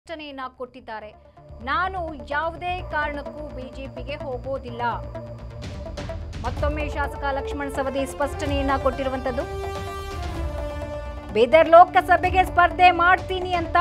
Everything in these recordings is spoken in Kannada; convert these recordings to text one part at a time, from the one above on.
ಸ್ಪಷ್ಟನೆಯನ್ನ ಕೊಟ್ಟಿದ್ದಾರೆ ನಾನು ಯಾವುದೇ ಕಾರಣಕ್ಕೂ ಬಿಜೆಪಿಗೆ ಹೋಗೋದಿಲ್ಲ ಮತ್ತೊಮ್ಮೆ ಶಾಸಕ ಲಕ್ಷ್ಮಣ್ ಸವದಿ ಸ್ಪಷ್ಟನೆಯನ್ನ ಕೊಟ್ಟಿರುವಂತದ್ದು ಬೀದರ್ ಲೋಕಸಭೆಗೆ ಸ್ಪರ್ಧೆ ಮಾಡ್ತೀನಿ ಅಂತ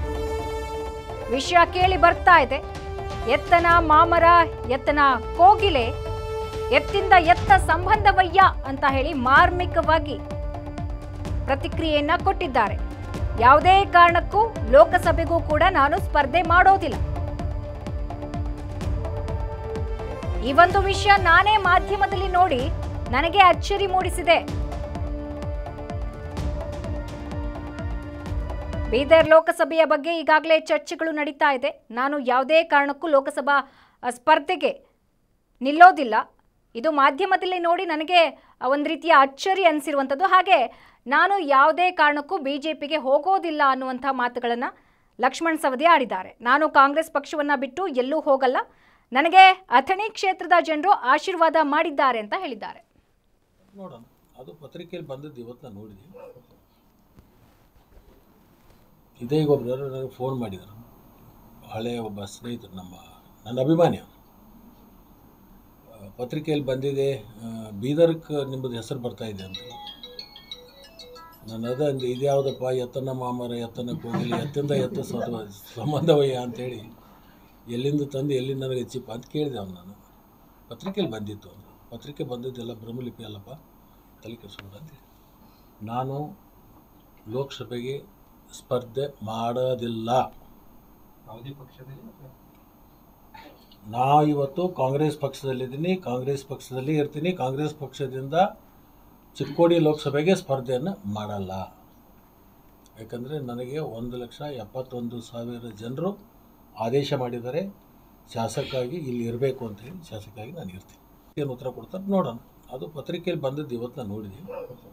ವಿಷಯ ಕೇಳಿ ಬರ್ತಾ ಇದೆ ಎತ್ತನ ಮಾಮರ ಎತ್ತನ ಕೋಗಿಲೆ ಎತ್ತಿಂದ ಎತ್ತ ಸಂಬಂಧವಯ್ಯ ಅಂತ ಹೇಳಿ ಮಾರ್ಮಿಕವಾಗಿ ಪ್ರತಿಕ್ರಿಯೆಯನ್ನ ಕೊಟ್ಟಿದ್ದಾರೆ ಯಾವುದೇ ಕಾರಣಕ್ಕೂ ಲೋಕಸಭೆಗೂ ಕೂಡ ನಾನು ಸ್ಪರ್ಧೆ ಮಾಡೋದಿಲ್ಲ ಈ ಒಂದು ವಿಷಯ ನಾನೇ ಮಾಧ್ಯಮದಲ್ಲಿ ನೋಡಿ ನನಗೆ ಅಚ್ಚರಿ ಮೂಡಿಸಿದೆ ಬೀದರ್ ಲೋಕಸಭೆಯ ಬಗ್ಗೆ ಈಗಾಗಲೇ ಚರ್ಚೆಗಳು ನಡೀತಾ ಇದೆ ನಾನು ಯಾವುದೇ ಕಾರಣಕ್ಕೂ ಲೋಕಸಭಾ ಅ, ಸ್ಪರ್ಧೆಗೆ ನಿಲ್ಲೋದಿಲ್ಲ ಇದು ಮಾಧ್ಯಮದಲ್ಲಿ ನೋಡಿ ನನಗೆ ಒಂದು ರೀತಿಯ ಅಚ್ಚರಿ ಅನಿಸಿರುವಂಥದ್ದು ಹಾಗೆ ನಾನು ಯಾವುದೇ ಕಾರಣಕ್ಕೂ ಬಿ ಜೆ ಪಿಗೆ ಹೋಗೋದಿಲ್ಲ ಅನ್ನುವಂಥ ಮಾತುಗಳನ್ನು ಲಕ್ಷ್ಮಣ್ ಸವದಿ ಆಡಿದ್ದಾರೆ ನಾನು ಕಾಂಗ್ರೆಸ್ ಪಕ್ಷವನ್ನು ಬಿಟ್ಟು ಎಲ್ಲೂ ಹೋಗಲ್ಲ ನನಗೆ ಅಥಣಿ ಕ್ಷೇತ್ರದ ಜನರು ಆಶೀರ್ವಾದ ಮಾಡಿದ್ದಾರೆ ಅಂತ ಹೇಳಿದ್ದಾರೆ ನೋಡೋಣ ಅದು ಪತ್ರಿಕೆಯಲ್ಲಿ ಬಂದದ್ದು ಇವತ್ತು ನಾನು ನೋಡಿದೆ ಇದೇ ಈಗ ಒಬ್ಬರು ನನಗೆ ಫೋನ್ ಮಾಡಿದರು ಹಳೆಯ ಒಬ್ಬ ಸ್ನೇಹಿತರು ನಮ್ಮ ನನ್ನ ಅಭಿಮಾನಿ ಅವ್ನು. ಆ, ಪತ್ರಿಕೆಯಲ್ಲಿ ಬಂದಿದೆ ಆ, ಬೀದರ್ಕ್ ನಿಮ್ಮದು ಹೆಸರು ಬರ್ತಾ ಇದೆ ಅಂತ ನಾನು ಅದ ಅಂದೆ ಇದ್ಯಾವುದಪ್ಪ ಎತ್ತನ ಮಾಮರ ಎತ್ತನ ಕೋಗಿಲೆ ಎತ್ತಿಂದ ಎತ್ತ ಸದ ಸಂಬಂಧವಯ್ಯ ಅಂತೇಳಿ ಎಲ್ಲಿಂದ ತಂದು ಎಲ್ಲಿಂದ ನನಗೆ ಹೆಚ್ಚಿಪ್ಪ ಅಂತ ಕೇಳಿದೆ ಅವ್ನು ನಾನು ಪತ್ರಿಕೆಯಲ್ಲಿ ಬಂದಿತ್ತು ಅಂತ ಪತ್ರಿಕೆ ಬಂದಿದ್ದೆಲ್ಲ ಬ್ರಹ್ಮಲಿಪಿ ಅಲ್ಲಪ್ಪ ತಲೆ ಕೆಡಿಸ್ಬೇಡ ಅಂತ ನಾನು ಲೋಕಸಭೆಗೆ ಸ್ಪರ್ಧೆ ಮಾಡೋದಿಲ್ಲ ಯಾವುದೇ ಪಕ್ಷದಲ್ಲಿ ಅಥವಾ ನಾ ಇವತ್ತು ಕಾಂಗ್ರೆಸ್ ಪಕ್ಷದಲ್ಲಿದ್ದೀನಿ ಕಾಂಗ್ರೆಸ್ ಪಕ್ಷದಲ್ಲಿ ಇರ್ತೀನಿ ಕಾಂಗ್ರೆಸ್ ಪಕ್ಷದಿಂದ ಚಿಕ್ಕೋಡಿ ಲೋಕಸಭೆಗೆ ಸ್ಪರ್ಧೆಯನ್ನು ಮಾಡಲ್ಲ ಯಾಕಂದರೆ ನನಗೆ ಒಂದು ಲಕ್ಷ ಎಪ್ಪತ್ತೊಂದು ಸಾವಿರ ಜನರು ಆದೇಶ ಮಾಡಿದ್ದಾರೆ ಶಾಸಕಾಗಿ ಇಲ್ಲಿ ಇರಬೇಕು ಅಂತ ಹೇಳಿ ಶಾಸಕಾಗಿ ನಾನು ಇರ್ತೀನಿ ಏನು ಉತ್ತರ ಕೊಡ್ತಾರೆ ನೋಡೋಣ ಅದು ಪತ್ರಿಕೆಯಲ್ಲಿ ಬಂದದ್ದು ಇವತ್ತು ನಾನು ನೋಡಿದೆ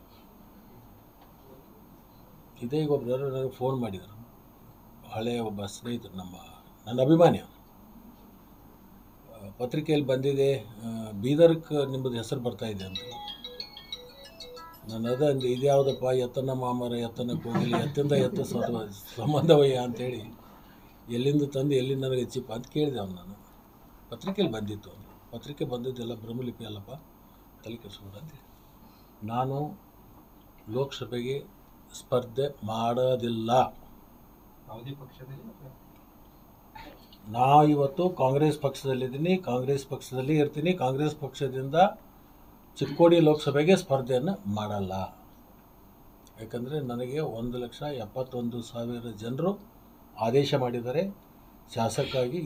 ಇದೇ ಈಗ ಒಬ್ಬರು ನನಗೆ ಫೋನ್ ಮಾಡಿದರು ಹಳೆಯ ಒಬ್ಬ ಸ್ನೇಹಿತರು ನಮ್ಮ ನನ್ನ ಅಭಿಮಾನಿ ಅವ್ನು. ಆ, ಪತ್ರಿಕೆಯಲ್ಲಿ ಬಂದಿದೆ ಆ, ಬೀದರ್ಕ್ ನಿಮ್ಮದು ಹೆಸರು ಬರ್ತಾ ಇದೆ ಅಂತ ನಾನು ಅದ ಅಂದೆ ಇದ್ಯಾವುದಪ್ಪ ಎತ್ತನ ಮಾಮರ ಎತ್ತನ ಕೋಗಿಲೆ ಎತ್ತಿಂದ ಎತ್ತ ಸದ ಸಂಬಂಧವಯ್ಯ ಅಂತೇಳಿ ಎಲ್ಲಿಂದ ತಂದು ಎಲ್ಲಿಂದ ನನಗೆ ಹೆಚ್ಚಿಪ್ಪ ಅಂತ ಕೇಳಿದೆ ಅವ್ನು ನಾನು ಪತ್ರಿಕೆಯಲ್ಲಿ ಬಂದಿತ್ತು ಅವ್ನು ಪತ್ರಿಕೆ ಬಂದಿದ್ದೆಲ್ಲ ಬ್ರಹ್ಮಲಿಪಿ ಅಲ್ಲಪ್ಪ ತಲೆ ಕೆಡಿಸ್ಬೇಡ ಅಂತ ನಾನು ಲೋಕಸಭೆಗೆ ಸ್ಪರ್ಧೆ ಮಾಡೋದಿಲ್ಲ ಯಾವುದೇ ಪಕ್ಷದಲ್ಲಿ ಅಥವಾ ನಾ ಇವತ್ತು ಕಾಂಗ್ರೆಸ್ ಪಕ್ಷದಲ್ಲಿದ್ದೀನಿ ಕಾಂಗ್ರೆಸ್ ಪಕ್ಷದಲ್ಲಿ ಇರ್ತೀನಿ ಕಾಂಗ್ರೆಸ್ ಪಕ್ಷದಿಂದ ಚಿಕ್ಕೋಡಿ ಲೋಕಸಭೆಗೆ ಸ್ಪರ್ಧೆಯನ್ನು ಮಾಡಲ್ಲ ಯಾಕಂದರೆ ನನಗೆ ಒಂದು ಲಕ್ಷ ಎಪ್ಪತ್ತೊಂದು ಸಾವಿರ ಜನರು ಆದೇಶ ಮಾಡಿದ್ದಾರೆ ಶಾಸಕಾಗಿ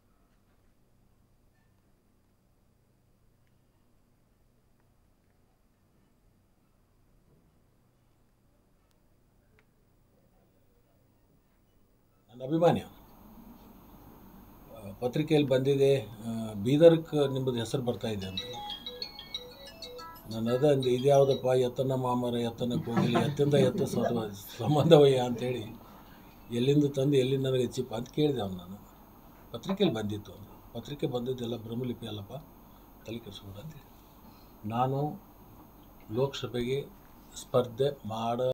ನನ್ನ ಅಭಿಮಾನಿ ಅವ್ನು. ಆ, ಪತ್ರಿಕೆಯಲ್ಲಿ ಬಂದಿದೆ ಆ, ಬೀದರ್ಕ್ ನಿಮ್ಮದು ಹೆಸರು ಬರ್ತಾ ಇದೆ ಅಂತ ನಾನು ಅದ ಅಂದೆ ಇದ್ಯಾವುದಪ್ಪ ಎತ್ತನ ಮಾಮರ ಎತ್ತನ ಕೋಗಿಲೆ ಎತ್ತಿಂದ ಎತ್ತ ಸದ ಸಂಬಂಧವಯ್ಯ ಅಂತೇಳಿ ಎಲ್ಲಿಂದ ತಂದು ಎಲ್ಲಿಂದ ನನಗೆ ಹೆಚ್ಚಿಪ್ಪ ಅಂತ ಕೇಳಿದೆ ಅವ್ನು ನಾನು ಪತ್ರಿಕೆಯಲ್ಲಿ ಬಂದಿತ್ತು ಅವ್ನು ಪತ್ರಿಕೆ ಬಂದಿದ್ದೆಲ್ಲ ಬ್ರಹ್ಮಲಿಪಿ ಅಲ್ಲಪ್ಪ ತಲೆ ಕೆಡಿಸ್ಬೇಡ ಅಂತ ನಾನು ಲೋಕಸಭೆಗೆ ಸ್ಪರ್ಧೆ ಮಾಡ